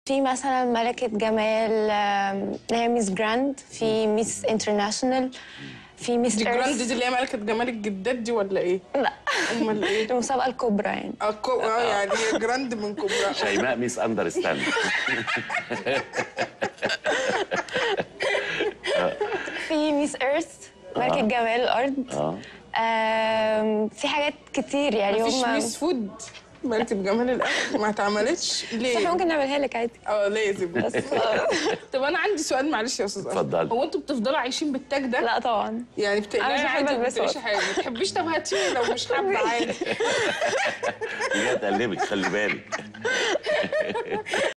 في مثلا ملكة جمال آم، اللي هي ميس جراند في ميس انترناشونال في ميس دي جراند إيرث. دي اللي هي ملكه جمال الجدات دي ولا ايه؟ لا امال ايه؟ المسابقة الكبرى يعني اه كو- آه، يعني هي جراند من كبرى شيماء ميس اندرستاند في ميس ايرث ملكة جمال الأرض اه آم، في حاجات كتير يعني مفيش هم ميس فود ملكه جمال الاكل ما اتعملتش احنا ليه؟ ممكن نعملها لك عادي اه لازم بس طب انا عندي سؤال معلش يا استاذ أشرف. اتفضلي. هو انتوا بتفضلوا عايشين بالتاج ده؟ لا طبعا يعني بتقلعي أنا مش بحب عادي ما ألبسه بتقلعيش حاجه ما تحبيش طب هاتيه لو مش حابه عادي دي جايه تقلبك خلي بالك